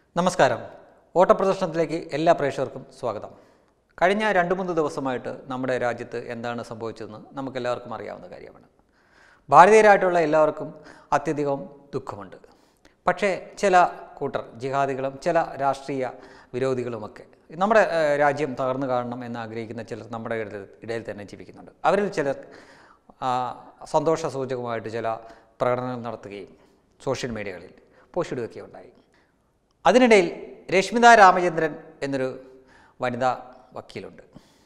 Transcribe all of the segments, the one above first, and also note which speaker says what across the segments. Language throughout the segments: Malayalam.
Speaker 1: നമസ്കാരം ഓട്ടപ്രദർശനത്തിലേക്ക് എല്ലാ പ്രേക്ഷകർക്കും സ്വാഗതം കഴിഞ്ഞ രണ്ട് മൂന്ന് ദിവസമായിട്ട് നമ്മുടെ രാജ്യത്ത് എന്താണ് സംഭവിച്ചതെന്ന് നമുക്കെല്ലാവർക്കും അറിയാവുന്ന കാര്യമാണ് ഭാരതീയരായിട്ടുള്ള എല്ലാവർക്കും അത്യധികം ദുഃഖമുണ്ട് പക്ഷേ ചില കൂട്ടർ ജിഹാദികളും ചില രാഷ്ട്രീയ വിരോധികളുമൊക്കെ നമ്മുടെ ഏഹ്, രാജ്യം തകർന്നു കാണണം എന്ന് ആഗ്രഹിക്കുന്ന ചിലർ നമ്മുടെ ഇടയിൽ ഇടയിൽ തന്നെ ജീവിക്കുന്നുണ്ട് അവരിൽ ചിലർ ആ, സന്തോഷ സൂചകമായിട്ട് ചില പ്രകടനങ്ങൾ നടത്തുകയും സോഷ്യൽ മീഡിയകളിൽ പോസ്റ്റ് ഇടുകയൊക്കെ ഉണ്ടായി അതിനിടയിൽ രശ്മിത രാമചന്ദ്രൻ എന്നൊരു വനിതാ വക്കീലുണ്ട്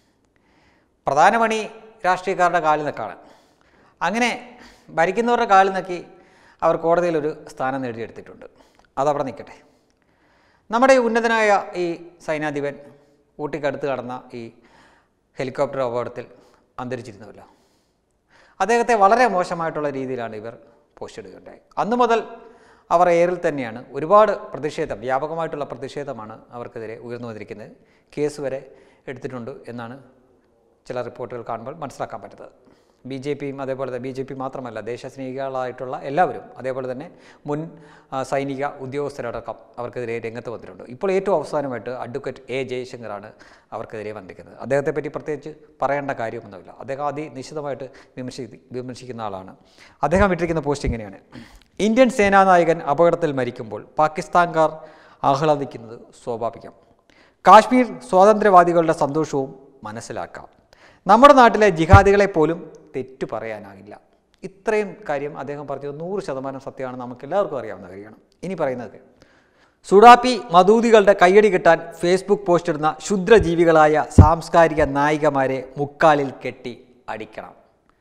Speaker 1: പ്രധാന പണി രാഷ്ട്രീയക്കാരുടെ കാലിൽ നിൽക്കാണ് അങ്ങനെ ഭരിക്കുന്നവരുടെ കാലിൽ നിൽക്കി അവർ കോടതിയിലൊരു സ്ഥാനം നേടിയെടുത്തിട്ടുണ്ട് അതവിടെ നിൽക്കട്ടെ നമ്മുടെ ഈ ഉന്നതനായ ഈ സൈനാധിപൻ ഊട്ടിക്കടുത്ത് കടന്ന ഈ ഹെലികോപ്റ്റർ അപകടത്തിൽ അന്തരിച്ചിരുന്നുവല്ലോ അദ്ദേഹത്തെ വളരെ മോശമായിട്ടുള്ള രീതിയിലാണ് ഇവർ പോസ്റ്റ് ഇടുകയുണ്ടായി അന്നു മുതൽ അവർ എയറിൽ തന്നെയാണ് ഒരുപാട് പ്രതിഷേധം വ്യാപകമായിട്ടുള്ള പ്രതിഷേധമാണ് അവർക്കെതിരെ ഉയർന്നു വന്നിരിക്കുന്നത് കേസ് വരെ എടുത്തിട്ടുണ്ട് എന്നാണ് ചില റിപ്പോർട്ടുകൾ കാണുമ്പോൾ മനസ്സിലാക്കാൻ പറ്റുന്നത് ബി ജെ പിയും അതേപോലെ തന്നെ ബി ജെ പി മാത്രമല്ല ദേശസ്നേഹികളായിട്ടുള്ള എല്ലാവരും അതേപോലെ തന്നെ മുൻ ആ, സൈനിക ഉദ്യോഗസ്ഥരടക്കം അവർക്കെതിരെ രംഗത്ത് വന്നിട്ടുണ്ട് ഇപ്പോൾ ഏറ്റവും അവസാനമായിട്ട് അഡ്വക്കേറ്റ് എ ജയശങ്കറാണ് അവർക്കെതിരെ വന്നിരിക്കുന്നത് അദ്ദേഹത്തെ പറ്റി പ്രത്യേകിച്ച് പറയേണ്ട കാര്യമൊന്നുമില്ല അദ്ദേഹം അതി നിശിതമായിട്ട് വിമർശി വിമർശിക്കുന്ന ആളാണ് അദ്ദേഹം ഇട്ടിരിക്കുന്ന പോസ്റ്റ് ഇങ്ങനെയാണ് ഇന്ത്യൻ സേനാനായകൻ അപകടത്തിൽ മരിക്കുമ്പോൾ പാകിസ്ഥാൻകാർ ആഹ്ലാദിക്കുന്നത് സ്വാഭാവികം കാശ്മീർ സ്വാതന്ത്ര്യവാദികളുടെ സന്തോഷവും മനസ്സിലാക്കാം നമ്മുടെ നാട്ടിലെ ജിഹാദികളെ പോലും തെറ്റു പറയാനാകില്ല ഇത്രയും കാര്യം അദ്ദേഹം പറഞ്ഞത് നൂറ് ശതമാനം സത്യമാണ് നമുക്ക് എല്ലാവർക്കും അറിയാവുന്ന കാര്യമാണ് ഇനി പറയുന്നത് സുഡാപ്പി മദൂതികളുടെ കയ്യടി കിട്ടാൻ ഫേസ്ബുക്ക് പോസ്റ്റ് ഇടുന്ന ക്ഷുദ്രജീവികളായ സാംസ്കാരിക നായികമാരെ മുക്കാലിൽ കെട്ടി അടിക്കണം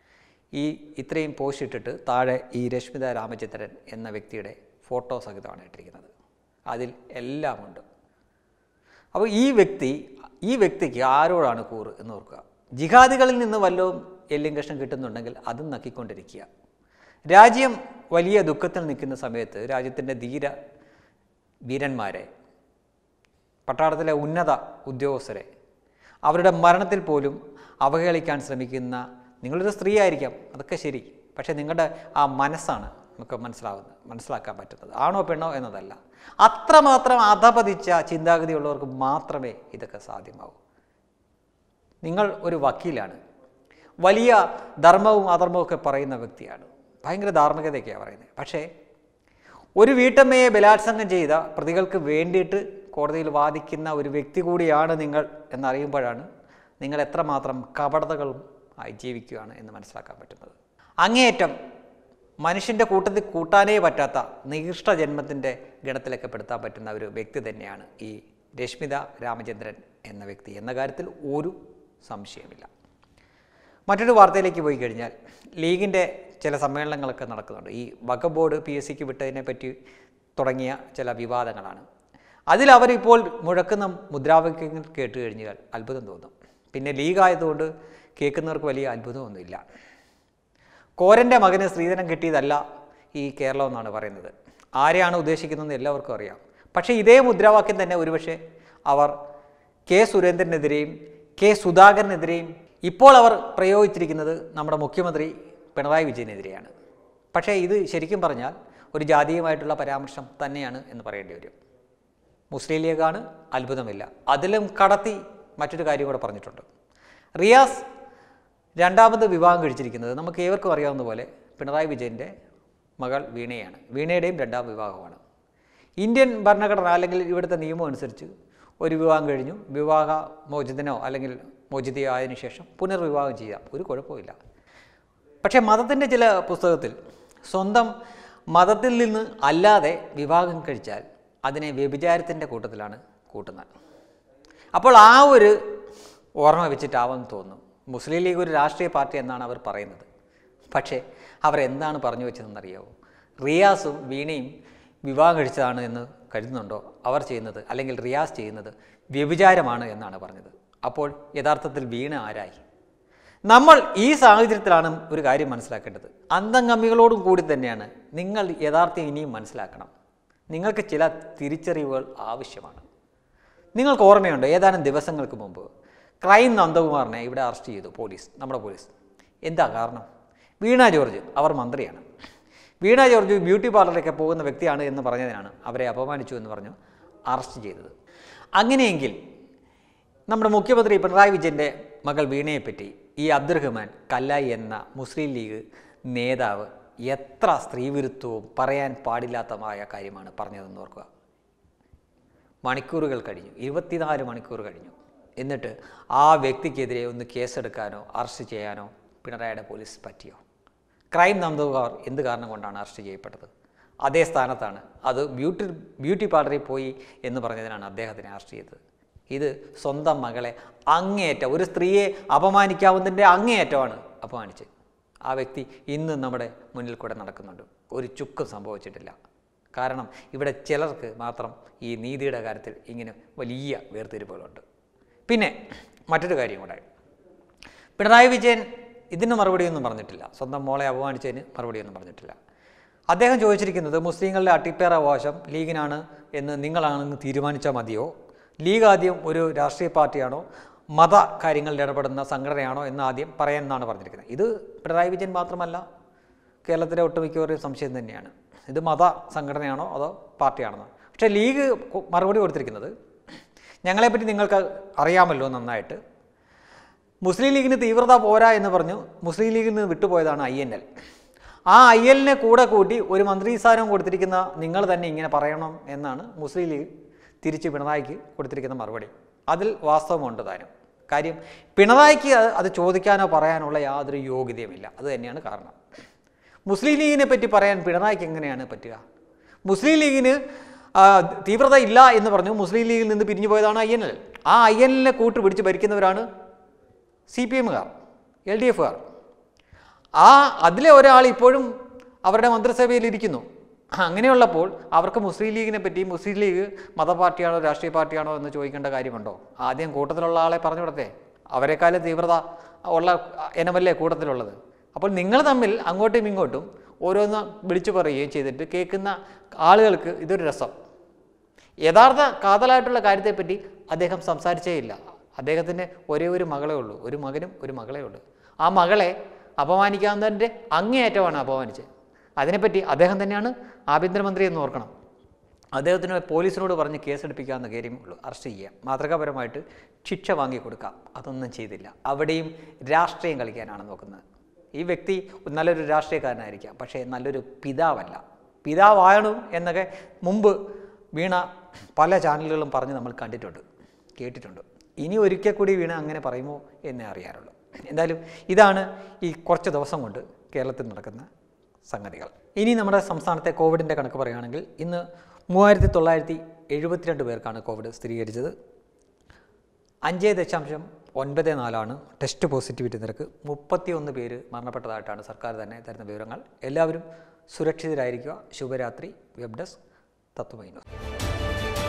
Speaker 1: ഈ ഇത്രയും പോസ്റ്റ് ഇട്ടിട്ട് താഴെ ഈ രശ്മിത രാമചന്ദ്രൻ എന്ന വ്യക്തിയുടെ ഫോട്ടോ സഹിതമാണ് ഇട്ടിരിക്കുന്നത് അതിൽ എല്ലാമുണ്ട് അപ്പോൾ ഈ വ്യക്തി ഈ വ്യക്തിക്ക് ആരോടാണ് കൂറ് എന്ന് ഓർക്കുക ജിഹാദികളിൽ നിന്ന് വല്ലതും എല്ലും കഷ്ണം കിട്ടുന്നുണ്ടെങ്കിൽ അതും നക്കിക്കൊണ്ടിരിക്കുക രാജ്യം വലിയ ദുഃഖത്തിൽ നിൽക്കുന്ന സമയത്ത് രാജ്യത്തിൻ്റെ ധീര വീരന്മാരെ പട്ടാളത്തിലെ ഉന്നത ഉദ്യോഗസ്ഥരെ അവരുടെ മരണത്തിൽ പോലും അവഹേളിക്കാൻ ശ്രമിക്കുന്ന നിങ്ങളൊരു സ്ത്രീ ആയിരിക്കാം അതൊക്കെ ശരി പക്ഷേ നിങ്ങളുടെ ആ മനസ്സാണ് നമുക്ക് മനസ്സിലാവുന്നത് മനസ്സിലാക്കാൻ പറ്റുന്നത് ആണോ പെണ്ണോ എന്നതല്ല അത്രമാത്രം അധപതിച്ച ചിന്താഗതിയുള്ളവർക്ക് മാത്രമേ ഇതൊക്കെ സാധ്യമാവൂ നിങ്ങൾ ഒരു വക്കീലാണ് വലിയ ധർമ്മവും അധർമ്മവും ഒക്കെ പറയുന്ന വ്യക്തിയാണ് ഭയങ്കര ധാർമ്മികതയൊക്കെയാണ് പറയുന്നത് പക്ഷേ ഒരു വീട്ടമ്മയെ ബലാത്സംഗം ചെയ്ത പ്രതികൾക്ക് വേണ്ടിയിട്ട് കോടതിയിൽ വാദിക്കുന്ന ഒരു വ്യക്തി കൂടിയാണ് നിങ്ങൾ എന്നറിയുമ്പോഴാണ് നിങ്ങൾ എത്രമാത്രം കപടതകളും ആയി ജീവിക്കുകയാണ് എന്ന് മനസ്സിലാക്കാൻ പറ്റുന്നത് അങ്ങേയറ്റം മനുഷ്യൻ്റെ കൂട്ടത്തിൽ കൂട്ടാനേ പറ്റാത്ത നികൃഷ്ട ജന്മത്തിൻ്റെ ഗണത്തിലൊക്കെ പെടുത്താൻ പറ്റുന്ന ഒരു വ്യക്തി തന്നെയാണ് ഈ രശ്മിത രാമചന്ദ്രൻ എന്ന വ്യക്തി എന്ന കാര്യത്തിൽ ഒരു സംശയമില്ല മറ്റൊരു വാർത്തയിലേക്ക് പോയി കഴിഞ്ഞാൽ ലീഗിൻ്റെ ചില സമ്മേളനങ്ങളൊക്കെ നടക്കുന്നുണ്ട് ഈ വക ബോർഡ് പി എസ് സിക്ക് വിട്ടതിനെ പറ്റി തുടങ്ങിയ ചില വിവാദങ്ങളാണ് അതിൽ അവരിപ്പോൾ മുഴക്കുന്ന മുദ്രാവാക്യങ്ങൾ കേട്ട് കഴിഞ്ഞാൽ അത്ഭുതം തോന്നും പിന്നെ ലീഗായതുകൊണ്ട് കേൾക്കുന്നവർക്ക് വലിയ അത്ഭുതമൊന്നുമില്ല കോരൻ്റെ മകന് സ്ത്രീധനം കിട്ടിയതല്ല ഈ കേരളം എന്നാണ് പറയുന്നത് ആരെയാണ് ഉദ്ദേശിക്കുന്നതെന്ന് എല്ലാവർക്കും അറിയാം പക്ഷേ ഇതേ മുദ്രാവാക്യം തന്നെ ഒരുപക്ഷെ അവർ കെ സുരേന്ദ്രനെതിരെയും കെ സുധാകരനെതിരെയും ഇപ്പോൾ അവർ പ്രയോഗിച്ചിരിക്കുന്നത് നമ്മുടെ മുഖ്യമന്ത്രി പിണറായി വിജയനെതിരെയാണ് പക്ഷേ ഇത് ശരിക്കും പറഞ്ഞാൽ ഒരു ജാതീയമായിട്ടുള്ള പരാമർശം തന്നെയാണ് എന്ന് പറയേണ്ടി വരും മുസ്ലിം ലീഗാണ് അത്ഭുതമില്ല അതിലും കടത്തി മറ്റൊരു കാര്യം കൂടെ പറഞ്ഞിട്ടുണ്ട് റിയാസ് രണ്ടാമത് വിവാഹം കഴിച്ചിരിക്കുന്നത് നമുക്ക് ഏവർക്കും അറിയാവുന്ന പോലെ പിണറായി വിജയൻ്റെ മകൾ വീണയാണ് വീണയുടെയും രണ്ടാം വിവാഹമാണ് ഇന്ത്യൻ ഭരണഘടന അല്ലെങ്കിൽ ഇവിടുത്തെ നിയമം അനുസരിച്ച് ഒരു വിവാഹം കഴിഞ്ഞു വിവാഹ മോചിതനോ അല്ലെങ്കിൽ മോചിതയോ ആയതിനു ശേഷം പുനർവിവാഹം ചെയ്യാം ഒരു കുഴപ്പമില്ല പക്ഷേ മതത്തിൻ്റെ ചില പുസ്തകത്തിൽ സ്വന്തം മതത്തിൽ നിന്ന് അല്ലാതെ വിവാഹം കഴിച്ചാൽ അതിനെ വ്യഭിചാരത്തിൻ്റെ കൂട്ടത്തിലാണ് കൂട്ടുന്നത് അപ്പോൾ ആ ഒരു ഓർമ്മ വെച്ചിട്ടാവാൻ തോന്നുന്നു മുസ്ലിം ലീഗ് ഒരു രാഷ്ട്രീയ പാർട്ടി എന്നാണ് അവർ പറയുന്നത് പക്ഷേ അവർ എന്താണ് പറഞ്ഞു വെച്ചതെന്നറിയാവോ റിയാസും വീണയും വിവാഹം കഴിച്ചതാണ് എന്ന് കരുതുന്നുണ്ടോ അവർ ചെയ്യുന്നത് അല്ലെങ്കിൽ റിയാസ് ചെയ്യുന്നത് വ്യഭിചാരമാണ് എന്നാണ് പറഞ്ഞത് അപ്പോൾ യഥാർത്ഥത്തിൽ വീണ ആരായി നമ്മൾ ഈ സാഹചര്യത്തിലാണ് ഒരു കാര്യം മനസ്സിലാക്കേണ്ടത് അന്തംഗമ്മികളോടും കൂടി തന്നെയാണ് നിങ്ങൾ യഥാർത്ഥം ഇനിയും മനസ്സിലാക്കണം നിങ്ങൾക്ക് ചില തിരിച്ചറിവുകൾ ആവശ്യമാണ് നിങ്ങൾക്ക് ഓർമ്മയുണ്ടോ ഏതാനും ദിവസങ്ങൾക്ക് മുമ്പ് ക്രൈം നന്ദകുമാറിനെ ഇവിടെ അറസ്റ്റ് ചെയ്തു പോലീസ് നമ്മുടെ പോലീസ് എന്താ കാരണം വീണ ജോർജ് അവർ മന്ത്രിയാണ് വീണ ജോർജ് ബ്യൂട്ടി പാർലറിലേക്ക് പോകുന്ന വ്യക്തിയാണ് എന്ന് പറഞ്ഞതിനാണ് അവരെ അപമാനിച്ചു എന്ന് പറഞ്ഞു അറസ്റ്റ് ചെയ്തത് അങ്ങനെയെങ്കിൽ നമ്മുടെ മുഖ്യമന്ത്രി പിണറായി വിജയൻ്റെ മകൾ വീണയെപ്പറ്റി ഈ അബ്ദുറഹ്മാൻ കല്ലായി എന്ന മുസ്ലിം ലീഗ് നേതാവ് എത്ര സ്ത്രീവിരുദ്ധവും പറയാൻ പാടില്ലാത്തമായ കാര്യമാണ് പറഞ്ഞതെന്ന് ഓർക്കുക മണിക്കൂറുകൾ കഴിഞ്ഞു ഇരുപത്തിനാല് മണിക്കൂർ കഴിഞ്ഞു എന്നിട്ട് ആ വ്യക്തിക്കെതിരെ ഒന്ന് കേസെടുക്കാനോ അറസ്റ്റ് ചെയ്യാനോ പിണറായിയുടെ പോലീസ് പറ്റിയോ ക്രൈം നമ്പുകാർ എന്ത് കാരണം കൊണ്ടാണ് അറസ്റ്റ് ചെയ്യപ്പെട്ടത് അതേ സ്ഥാനത്താണ് അത് ബ്യൂട്ടി ബ്യൂട്ടി പാർലറിൽ പോയി എന്ന് പറഞ്ഞതിനാണ് അദ്ദേഹത്തിനെ അറസ്റ്റ് ചെയ്തത് ഇത് സ്വന്തം മകളെ അങ്ങേയറ്റം ഒരു സ്ത്രീയെ അപമാനിക്കാവുന്നതിൻ്റെ അങ്ങേയറ്റമാണ് അപമാനിച്ചത് ആ വ്യക്തി ഇന്ന് നമ്മുടെ മുന്നിൽ കൂടെ നടക്കുന്നുണ്ട് ഒരു ചുക്കും സംഭവിച്ചിട്ടില്ല കാരണം ഇവിടെ ചിലർക്ക് മാത്രം ഈ നീതിയുടെ കാര്യത്തിൽ ഇങ്ങനെ വലിയ വേർതിരിവുകളുണ്ട് പിന്നെ മറ്റൊരു കാര്യം കൂടെ പിണറായി വിജയൻ ഇതിന് മറുപടിയൊന്നും പറഞ്ഞിട്ടില്ല സ്വന്തം മോളെ അപമാനിച്ചതിന് മറുപടിയൊന്നും പറഞ്ഞിട്ടില്ല അദ്ദേഹം ചോദിച്ചിരിക്കുന്നത് മുസ്ലിങ്ങളുടെ അട്ടിപ്പേറ അവകാശം ലീഗിനാണ് എന്ന് നിങ്ങളാണെന്ന് തീരുമാനിച്ചാൽ മതിയോ ലീഗ് ആദ്യം ഒരു രാഷ്ട്രീയ പാർട്ടിയാണോ മത കാര്യങ്ങളിൽ ഇടപെടുന്ന സംഘടനയാണോ എന്ന് ആദ്യം പറയാമെന്നാണ് പറഞ്ഞിരിക്കുന്നത് ഇത് പിണറായി വിജയൻ മാത്രമല്ല കേരളത്തിലെ ഒട്ടുമിക്കവരുടെയും സംശയം തന്നെയാണ് ഇത് മത സംഘടനയാണോ അതോ പാർട്ടിയാണെന്നോ പക്ഷേ ലീഗ് കൊ- മറുപടി കൊടുത്തിരിക്കുന്നത് ഞങ്ങളെപ്പറ്റി നിങ്ങൾക്ക് അറിയാമല്ലോ നന്നായിട്ട് മുസ്ലിം ലീഗിന് തീവ്രത പോരാ എന്ന് പറഞ്ഞു മുസ്ലിം ലീഗിൽ നിന്ന് വിട്ടുപോയതാണ് ഐ എൻ എൽ ആ ഐ എല്ലിനെ കൂടെ കൂട്ടി ഒരു മന്ത്രി സ്ഥാനം കൊടുത്തിരിക്കുന്ന നിങ്ങൾ തന്നെ ഇങ്ങനെ പറയണം എന്നാണ് മുസ്ലിം ലീഗ് തിരിച്ച് പിണറായിക്ക് കൊടുത്തിരിക്കുന്ന മറുപടി അതിൽ വാസ്തവമുണ്ട് താനും കാര്യം പിണറായിക്ക് അത് അത് ചോദിക്കാനോ പറയാനുള്ള യാതൊരു യോഗ്യതയുമില്ല അത് തന്നെയാണ് കാരണം മുസ്ലിം ലീഗിനെ പറ്റി പറയാൻ പിണറായിക്ക് എങ്ങനെയാണ് പറ്റുക മുസ്ലിം ലീഗിന് ആ, തീവ്രത ഇല്ല എന്ന് പറഞ്ഞു മുസ്ലിം ലീഗിൽ നിന്ന് പിരിഞ്ഞു പോയതാണ് ഐ എൻ എൽ ആ ഐ എൻ എല്ലിനെ കൂട്ട് പിടിച്ച് ഭരിക്കുന്നവരാണ് സി പി എമ്മുകാർ എൽ ഡി എഫുകാർ ആ അതിലെ ഒരാൾ ഇപ്പോഴും അവരുടെ മന്ത്രിസഭയിൽ ഇരിക്കുന്നു അങ്ങനെയുള്ളപ്പോൾ അവർക്ക് മുസ്ലിം ലീഗിനെ പറ്റി മുസ്ലിം ലീഗ് മതപാർട്ടിയാണോ രാഷ്ട്രീയ പാർട്ടിയാണോ എന്ന് ചോദിക്കേണ്ട കാര്യമുണ്ടോ ആദ്യം കൂട്ടത്തിലുള്ള ആളെ പറഞ്ഞു വിടത്തെ അവരെക്കാളും തീവ്രത ഉള്ള ഇനമല്ലേ കൂട്ടത്തിലുള്ളത് അപ്പോൾ നിങ്ങൾ തമ്മിൽ അങ്ങോട്ടും ഇങ്ങോട്ടും ഓരോന്ന് വിളിച്ചു പറയുകയും ചെയ്തിട്ട് കേൾക്കുന്ന ആളുകൾക്ക് ഇതൊരു രസം യഥാർത്ഥ കാതലായിട്ടുള്ള കാര്യത്തെപ്പറ്റി അദ്ദേഹം സംസാരിച്ചേ ഇല്ല അദ്ദേഹത്തിന് ഒരേ ഒരു മകളേ ഉള്ളൂ ഒരു മകനും ഒരു മകളേ ഉള്ളൂ ആ മകളെ അപമാനിക്കാവുന്നതിൻ്റെ അങ്ങേയറ്റമാണ് അപമാനിച്ചത് അതിനെപ്പറ്റി അദ്ദേഹം തന്നെയാണ് ആഭ്യന്തരമന്ത്രി എന്ന് ഓർക്കണം അദ്ദേഹത്തിന് പോലീസിനോട് പറഞ്ഞ് കേസെടുപ്പിക്കാവുന്ന കാര്യമുള്ളൂ അറസ്റ്റ് ചെയ്യാം മാതൃകാപരമായിട്ട് ശിക്ഷ വാങ്ങിക്കൊടുക്കാം അതൊന്നും ചെയ്തില്ല അവിടെയും രാഷ്ട്രീയം കളിക്കാനാണ് നോക്കുന്നത് ഈ വ്യക്തി നല്ലൊരു രാഷ്ട്രീയക്കാരനായിരിക്കാം പക്ഷേ നല്ലൊരു പിതാവല്ല പിതാവാണ് എന്നൊക്കെ മുമ്പ് വീണ പല ചാനലുകളും പറഞ്ഞ് നമ്മൾ കണ്ടിട്ടുണ്ട് കേട്ടിട്ടുണ്ട് ഇനി ഒരിക്കൽ കൂടി വീണ അങ്ങനെ പറയുമോ എന്നേ അറിയാറുള്ളൂ എന്തായാലും ഇതാണ് ഈ കുറച്ച് ദിവസം കൊണ്ട് കേരളത്തിൽ നടക്കുന്ന സംഗതികൾ ഇനി നമ്മുടെ സംസ്ഥാനത്തെ കോവിഡിൻ്റെ കണക്ക് പറയുകയാണെങ്കിൽ ഇന്ന് മൂവായിരത്തി തൊള്ളായിരത്തി എഴുപത്തിരണ്ട് പേർക്കാണ് കോവിഡ് സ്ഥിരീകരിച്ചത് അഞ്ച് ദശാംശം ഒൻപത് നാലാണ് ടെസ്റ്റ് പോസിറ്റിവിറ്റി നിരക്ക് മുപ്പത്തിയൊന്ന് പേര് മരണപ്പെട്ടതായിട്ടാണ് സർക്കാർ തന്നെ തരുന്ന വിവരങ്ങൾ എല്ലാവരും സുരക്ഷിതരായിരിക്കുക ശുഭരാത്രി വെബ് ഡെസ്ക് തത്വമൈ ന്യൂസ്